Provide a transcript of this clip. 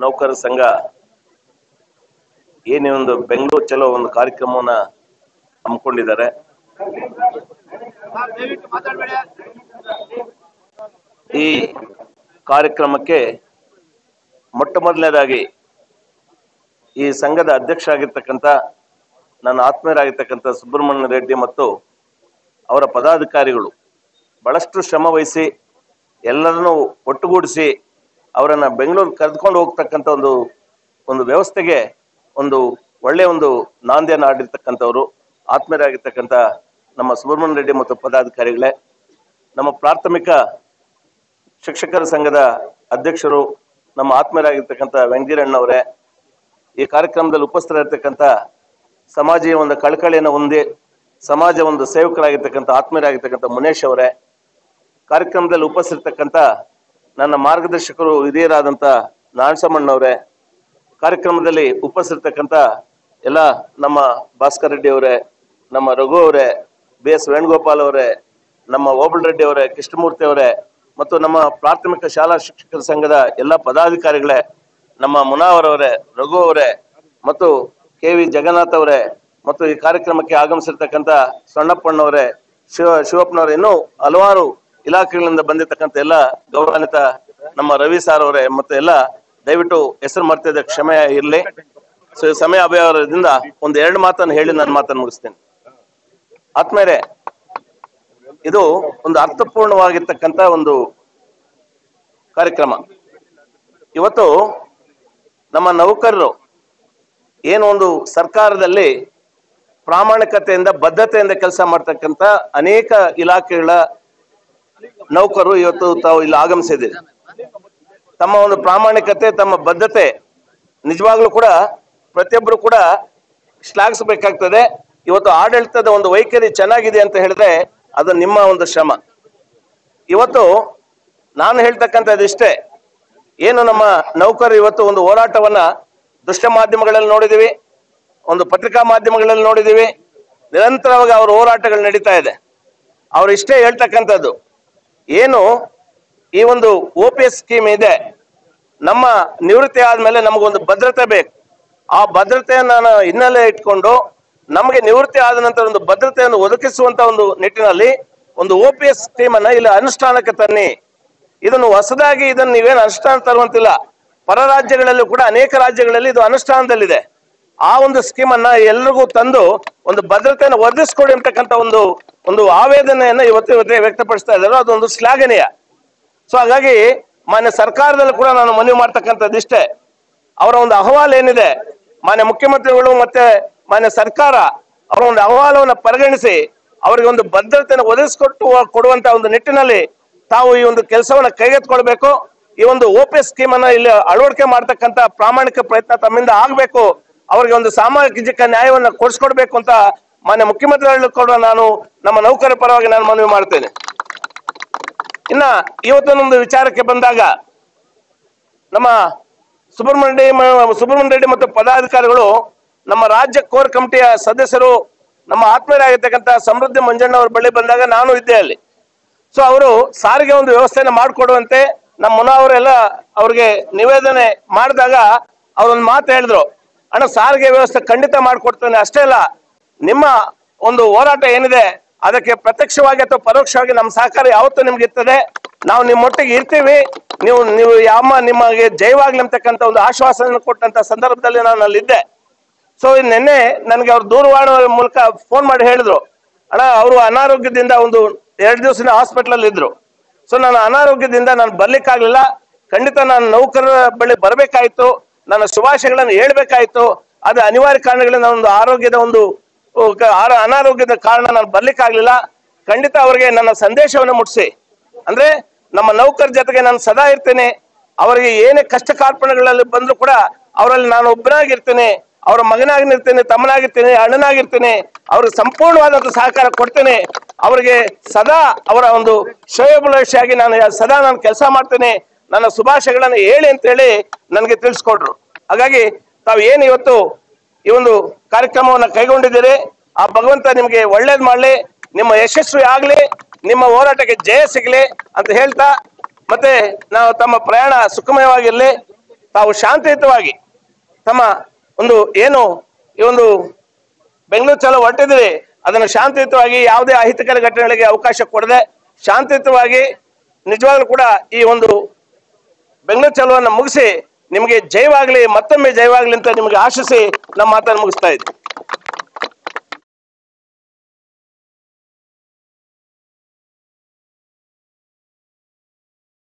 ನೌಕರ ಸಂಘ ಏನೇ ಒಂದು ಬೆಂಗಳೂರು ಚಲೋ ಒಂದು ಕಾರ್ಯಕ್ರಮವನ್ನ ಹಮ್ಮಿಕೊಂಡಿದ್ದಾರೆ ಈ ಕಾರ್ಯಕ್ರಮಕ್ಕೆ ಮೊಟ್ಟ ಮೊದಲನೇದಾಗಿ ಈ ಸಂಘದ ಅಧ್ಯಕ್ಷ ಆಗಿರ್ತಕ್ಕಂಥ ನನ್ನ ಆತ್ಮೀಯರಾಗಿರ್ತಕ್ಕಂಥ ಸುಬ್ರಹ್ಮಣ್ಯ ರೆಡ್ಡಿ ಮತ್ತು ಅವರ ಪದಾಧಿಕಾರಿಗಳು ಬಹಳಷ್ಟು ಶ್ರಮ ವಹಿಸಿ ಎಲ್ಲರನ್ನೂ ಒಟ್ಟುಗೂಡಿಸಿ ಅವರನ್ನ ಬೆಂಗಳೂರು ಕರೆದುಕೊಂಡು ಹೋಗ್ತಕ್ಕಂಥ ಒಂದು ಒಂದು ವ್ಯವಸ್ಥೆಗೆ ಒಂದು ಒಳ್ಳೆಯ ಒಂದು ನಾಂದಿಯನ್ನು ಆಡಿರ್ತಕ್ಕಂಥವ್ರು ಆತ್ಮೀಯರಾಗಿರ್ತಕ್ಕಂಥ ನಮ್ಮ ಸುಬ್ರಹ್ಮಣ್ಯ ರೆಡ್ಡಿ ಮತ್ತು ಪದಾಧಿಕಾರಿಗಳೇ ನಮ್ಮ ಪ್ರಾಥಮಿಕ ಶಿಕ್ಷಕರ ಸಂಘದ ಅಧ್ಯಕ್ಷರು ನಮ್ಮ ಆತ್ಮೀಯರಾಗಿರ್ತಕ್ಕಂಥ ವೆಂಕಟೀರಣ್ಣವರೇ ಈ ಕಾರ್ಯಕ್ರಮದಲ್ಲಿ ಉಪಸ್ಥಿತರಿರ್ತಕ್ಕಂಥ ಸಮಾಜೀಯ ಒಂದು ಕಳಕಳಿಯನ್ನು ಹೊಂದಿ ಸಮಾಜ ಒಂದು ಸೇವಕರಾಗಿರ್ತಕ್ಕಂಥ ಆತ್ಮೀಯರಾಗಿರ್ತಕ್ಕಂಥ ಮುನೇಶ್ ಅವರೇ ಕಾರ್ಯಕ್ರಮದಲ್ಲಿ ಉಪಸ್ಥಿತರ್ತಕ್ಕಂಥ ನನ್ನ ಮಾರ್ಗದರ್ಶಕರು ಹಿರಿಯರಾದಂಥ ನಾರಾಯಣಸಮ್ಮಣ್ಣವರೇ ಕಾರ್ಯಕ್ರಮದಲ್ಲಿ ಉಪಸ್ಥಿತರ್ತಕ್ಕಂಥ ಎಲ್ಲ ನಮ್ಮ ಭಾಸ್ಕರ್ ರೆಡ್ಡಿ ಅವರೇ ನಮ್ಮ ರಘು ಅವರೇ ಬಿ ಎಸ್ ವೇಣುಗೋಪಾಲ್ ಅವರೇ ನಮ್ಮ ಓಬಲ್ ರೆಡ್ಡಿ ಅವರೇ ಕೃಷ್ಣಮೂರ್ತಿ ಅವರೇ ಮತ್ತು ನಮ್ಮ ಪ್ರಾಥಮಿಕ ಶಾಲಾ ಶಿಕ್ಷಕರ ಸಂಘದ ಎಲ್ಲ ಪದಾಧಿಕಾರಿಗಳೇ ನಮ್ಮ ಮುನಾವರ್ ಅವರೇ ರಘು ಅವರೇ ಮತ್ತು ಕೆ ವಿ ಜಗನ್ನಾಥ್ ಅವರೇ ಮತ್ತು ಈ ಕಾರ್ಯಕ್ರಮಕ್ಕೆ ಆಗಮಿಸಿರ್ತಕ್ಕಂಥ ಸಣ್ಣಪ್ಪಣ್ಣವರೇ ಶಿವ ಶಿವಪ್ಪನವರೇ ಇನ್ನೂ ಹಲವಾರು ಇಲಾಖೆಗಳಿಂದ ಬಂದಿರತಕ್ಕಂಥ ಎಲ್ಲ ಗೌರವಾನ್ವಿತ ನಮ್ಮ ರವಿ ಸಾರ್ ಅವರೇ ಮತ್ತು ಎಲ್ಲ ದಯವಿಟ್ಟು ಹೆಸರು ಮಾಡ್ತಿದ್ದ ಕ್ಷಮೆ ಇರಲಿ ಸೊ ಈ ಸಮಯ ಅಭಾವದಿಂದ ಒಂದು ಎರಡು ಮಾತನ್ನು ಹೇಳಿ ನನ್ನ ಮಾತನ್ನು ಮುಗಿಸ್ತೇನೆ ಆತ್ಮೇರೆ ಇದು ಒಂದು ಅರ್ಥಪೂರ್ಣವಾಗಿರ್ತಕ್ಕಂಥ ಒಂದು ಕಾರ್ಯಕ್ರಮ ಇವತ್ತು ನಮ್ಮ ನೌಕರರು ಏನು ಒಂದು ಸರ್ಕಾರದಲ್ಲಿ ಪ್ರಾಮಾಣಿಕತೆಯಿಂದ ಬದ್ಧತೆಯಿಂದ ಕೆಲಸ ಮಾಡ್ತಕ್ಕಂಥ ಅನೇಕ ಇಲಾಖೆಗಳ ನೌಕರರು ಇವತ್ತು ತಾವು ಇಲ್ಲಿ ಆಗಮಿಸಿದ್ದೀರಿ ತಮ್ಮ ಒಂದು ಪ್ರಾಮಾಣಿಕತೆ ತಮ್ಮ ಬದ್ಧತೆ ನಿಜವಾಗ್ಲೂ ಕೂಡ ಪ್ರತಿಯೊಬ್ಬರು ಕೂಡ ಶ್ಲಾಘಿಸಬೇಕಾಗ್ತದೆ ಇವತ್ತು ಆಡಳಿತದ ಒಂದು ವೈಖರಿ ಚೆನ್ನಾಗಿದೆ ಅಂತ ಹೇಳಿದ್ರೆ ಅದು ನಿಮ್ಮ ಒಂದು ಶ್ರಮ ಇವತ್ತು ನಾನು ಹೇಳ್ತಕ್ಕಂಥದ್ದು ಇಷ್ಟೇ ಏನು ನಮ್ಮ ನೌಕರರು ಇವತ್ತು ಒಂದು ಹೋರಾಟವನ್ನ ದೃಶ್ಯ ಮಾಧ್ಯಮಗಳಲ್ಲಿ ನೋಡಿದೀವಿ ಒಂದು ಪತ್ರಿಕಾ ಮಾಧ್ಯಮಗಳಲ್ಲಿ ನೋಡಿದೀವಿ ನಿರಂತರವಾಗಿ ಅವ್ರ ಹೋರಾಟಗಳು ನಡೀತಾ ಇದೆ ಅವ್ರು ಇಷ್ಟೇ ಹೇಳ್ತಕ್ಕಂಥದ್ದು ಏನು ಈ ಒಂದು ಒ ಪಿ ಎಸ್ ಸ್ಕೀಮ್ ಇದೆ ನಮ್ಮ ನಿವೃತ್ತಿ ಆದ್ಮೇಲೆ ನಮಗೊಂದು ಭದ್ರತೆ ಬೇಕು ಆ ಭದ್ರತೆಯನ್ನು ನಾನು ಹಿನ್ನೆಲೆ ಇಟ್ಕೊಂಡು ನಮಗೆ ನಿವೃತ್ತಿ ಆದ ನಂತರ ಒಂದು ಭದ್ರತೆಯನ್ನು ಒದಗಿಸುವಂತ ಒಂದು ನಿಟ್ಟಿನಲ್ಲಿ ಒಂದು ಒ ಪಿ ಎಸ್ ಸ್ಕೀಮ್ ಅನ್ನ ಇಲ್ಲಿ ಅನುಷ್ಠಾನಕ್ಕೆ ತನ್ನಿ ಇದನ್ನು ಹೊಸದಾಗಿ ಇದನ್ನು ನೀವೇನು ಅನುಷ್ಠಾನ ತರುವಂತಿಲ್ಲ ಪರ ರಾಜ್ಯಗಳಲ್ಲೂ ಕೂಡ ಅನೇಕ ರಾಜ್ಯಗಳಲ್ಲಿ ಇದು ಅನುಷ್ಠಾನದಲ್ಲಿದೆ ಆ ಒಂದು ಸ್ಕೀಮ್ ಅನ್ನ ಎಲ್ರಿಗೂ ತಂದು ಒಂದು ಭದ್ರತೆಯನ್ನು ಒದಗಿಸ್ಕೊಡಿ ಅಂತಕ್ಕಂಥ ಒಂದು ಒಂದು ಆವೇದನೆಯನ್ನ ಇವತ್ತು ಇವತ್ತೇ ವ್ಯಕ್ತಪಡಿಸ್ತಾ ಇದ್ದಾರೆ ಅದೊಂದು ಶ್ಲಾಘನೀಯ ಸೊ ಹಾಗಾಗಿ ಮಾನ್ಯ ಸರ್ಕಾರದಲ್ಲಿ ಕೂಡ ನಾನು ಮನವಿ ಮಾಡ್ತಕ್ಕಂಥದ್ದು ಇಷ್ಟೇ ಅವರ ಒಂದು ಅಹವಾಲು ಏನಿದೆ ಮಾನ್ಯ ಮುಖ್ಯಮಂತ್ರಿಗಳು ಮತ್ತೆ ಮಾನ್ಯ ಸರ್ಕಾರ ಅವರ ಒಂದು ಅಹವಾಲವನ್ನು ಪರಿಗಣಿಸಿ ಅವರಿಗೆ ಒಂದು ಭದ್ರತೆಯನ್ನು ಒದಗಿಸಿಕೊಟ್ಟು ಕೊಡುವಂತ ಒಂದು ನಿಟ್ಟಿನಲ್ಲಿ ತಾವು ಈ ಒಂದು ಕೆಲಸವನ್ನ ಕೈಗೆತ್ಕೊಳ್ಬೇಕು ಈ ಒಂದು ಒ ಪಿ ಸ್ಕೀಮ್ ಅನ್ನ ಇಲ್ಲಿ ಅಳವಡಿಕೆ ಮಾಡ್ತಕ್ಕಂತ ಪ್ರಾಮಾಣಿಕ ಪ್ರಯತ್ನ ತಮ್ಮಿಂದ ಆಗ್ಬೇಕು ಅವರಿಗೆ ಒಂದು ಸಾಮಾಜಿಕ ನ್ಯಾಯವನ್ನ ಕೊಡಿಸ್ಕೊಡ್ಬೇಕು ಅಂತ ಮಾನ್ಯ ಮುಖ್ಯಮಂತ್ರಿಗಳು ಕೂಡ ನಾನು ನಮ್ಮ ನೌಕರ ಪರವಾಗಿ ನಾನು ಮನವಿ ಮಾಡ್ತೇನೆ ಇನ್ನ ಇವತ್ತೊಂದೊಂದು ವಿಚಾರಕ್ಕೆ ಬಂದಾಗ ನಮ್ಮ ಸುಬ್ರಹ್ಮಣ್ಯ ರೆಡ್ಡಿ ಮ- ಸುಬ್ರಹ್ಮಣ್ಯ ರೆಡ್ಡಿ ಮತ್ತು ಪದಾಧಿಕಾರಿಗಳು ನಮ್ಮ ರಾಜ್ಯ ಕೋರ್ ಕಮಿಟಿಯ ಸದಸ್ಯರು ನಮ್ಮ ಆತ್ಮೀಯರಾಗಿರ್ತಕ್ಕಂಥ ಸಮೃದ್ಧಿ ಮಂಜಣ್ಣ ಅವ್ರ ಬಳಿ ಬಂದಾಗ ನಾನು ಇದ್ದೆ ಅಲ್ಲಿ ಸೊ ಅವರು ಸಾರಿಗೆ ಒಂದು ವ್ಯವಸ್ಥೆನ ಮಾಡಿಕೊಡುವಂತೆ ನಮ್ಮ ಮುನ ಅವರೆಲ್ಲ ಅವ್ರಿಗೆ ನಿವೇದನೆ ಮಾಡಿದಾಗ ಅವ್ರೊಂದು ಮಾತು ಹೇಳಿದ್ರು ಅಣ್ಣ ಸಾರಿಗೆ ವ್ಯವಸ್ಥೆ ಖಂಡಿತ ಮಾಡಿಕೊಡ್ತೇನೆ ಅಷ್ಟೇ ಅಲ್ಲ ನಿಮ್ಮ ಒಂದು ಹೋರಾಟ ಏನಿದೆ ಅದಕ್ಕೆ ಪ್ರತ್ಯಕ್ಷವಾಗಿ ಅಥವಾ ಪರೋಕ್ಷವಾಗಿ ನಮ್ಮ ಸಹಕಾರ ಯಾವತ್ತೂ ನಿಮ್ಗೆ ಇರ್ತದೆ ನಾವು ನಿಮ್ಮೊಟ್ಟಿಗೆ ಇರ್ತೀವಿ ನೀವು ನೀವು ಯಾವ ನಿಮಗೆ ಜಯವಾಗ್ಲಿ ಅಂತಕ್ಕಂಥ ಒಂದು ಆಶ್ವಾಸನೆ ಕೊಟ್ಟಂತ ಸಂದರ್ಭದಲ್ಲಿ ನಾನು ಅಲ್ಲಿದ್ದೆ ಸೊ ನಿನ್ನೆ ನನಗೆ ಅವ್ರು ದೂರವಾಣಿ ಮೂಲಕ ಫೋನ್ ಮಾಡಿ ಹೇಳಿದ್ರು ಅಣ್ಣ ಅವರು ಅನಾರೋಗ್ಯದಿಂದ ಒಂದು ಎರಡು ದಿವಸ ಹಾಸ್ಪಿಟಲ್ ಅಲ್ಲಿ ಇದ್ರು ಸೊ ನಾನು ಅನಾರೋಗ್ಯದಿಂದ ನಾನು ಬರ್ಲಿಕ್ಕಾಗ್ಲಿಲ್ಲ ಖಂಡಿತ ನಾನು ನೌಕರರ ಬಳಿ ಬರಬೇಕಾಯ್ತು ನನ್ನ ಶುಭಾಶಯಗಳನ್ನು ಹೇಳ್ಬೇಕಾಯ್ತು ಅದು ಅನಿವಾರ್ಯ ಕಾರಣಗಳಿಂದ ಒಂದು ಆರೋಗ್ಯದ ಒಂದು ಉ, ಕ- ಆರ- ಅನಾರೋಗ್ಯದ ಕಾರಣ ನಾನು ಬರ್ಲಿಕ್ಕಾಗ್ಲಿಲ್ಲ ಖಂಡಿತ ಅವರಿಗೆ ನನ್ನ ಸಂದೇಶವನ್ನು ಮುಟ್ಟಿಸಿ ಅಂದ್ರೆ ನಮ್ಮ ನೌಕರ ಜೊತೆಗೆ ನಾನು ಸದಾ ಇರ್ತೇನೆ ಅವರಿಗೆ ಏನೇ ಕಷ್ಟ ಕಾರ್ಪಣ್ಯಗಳಲ್ಲಿ ಬಂದ್ರು ಕೂಡ ಅವರಲ್ಲಿ ನಾನು ಒಬ್ಬನಾಗಿರ್ತೇನೆ ಅವರ ಮಗನಾಗಿರ್ತೇನೆ ತಮ್ಮನಾಗಿರ್ತೇನೆ ಅಣ್ಣನಾಗಿರ್ತೇನೆ ಅವ್ರಿಗೆ ಸಂಪೂರ್ಣವಾದಂತ ಸಹಕಾರ ಕೊಡ್ತೇನೆ ಅವರಿಗೆ ಸದಾ ಅವರ ಒಂದು ಶ್ರೇಯೋಭಿಲಾಷಿಯಾಗಿ ನಾನು ಸದಾ ನಾನು ಕೆಲಸ ಮಾಡ್ತೇನೆ ನನ್ನ ಶುಭಾಶಯಗಳನ್ನು ಹೇಳಿ ಅಂತೇಳಿ ನನಗೆ ತಿಳಿಸ್ಕೊಟ್ರು ಹಾಗಾಗಿ ತಾವು ಏನು ಇವತ್ತು ಈ ಒಂದು ಕಾರ್ಯಕ್ರಮವನ್ನು ಕೈಗೊಂಡಿದ್ದೀರಿ ಆ ಭಗವಂತ ನಿಮಗೆ ಒಳ್ಳೇದ್ ಮಾಡ್ಲಿ ನಿಮ್ಮ ಯಶಸ್ವಿ ಆಗ್ಲಿ ನಿಮ್ಮ ಹೋರಾಟಕ್ಕೆ ಜಯ ಸಿಗ್ಲಿ ಅಂತ ಹೇಳ್ತಾ ಮತ್ತೆ ನಾವು ತಮ್ಮ ಪ್ರಯಾಣ ಸುಖಮಯವಾಗಿರ್ಲಿ ತಾವು ಶಾಂತಿಯುತವಾಗಿ ತಮ್ಮ ಒಂದು ಏನು ಈ ಒಂದು ಬೆಂಗಳೂರು ಚಲೋ ಹೊರಟಿದ್ರಿ ಅದನ್ನು ಶಾಂತಿಯುತವಾಗಿ ಯಾವುದೇ ಅಹಿತಕರ ಘಟನೆಗಳಿಗೆ ಅವಕಾಶ ಕೊಡದೆ ಶಾಂತಿಯುತವಾಗಿ ನಿಜವಾಗ್ಲೂ ಕೂಡ ಈ ಒಂದು ಬೆಂಗಳೂರು ಚಲೋವನ್ನು ಮುಗಿಸಿ ನಿಮಗೆ ಜಯವಾಗ್ಲಿ ಮತ್ತೊಮ್ಮೆ ಜಯವಾಗ್ಲಿ ಅಂತ ನಿಮಗೆ ಆಶಿಸಿ ನಮ್ಮ ಮಾತನ್ನು ಮುಗಿಸ್ತಾ ಇದ್ದೀನಿ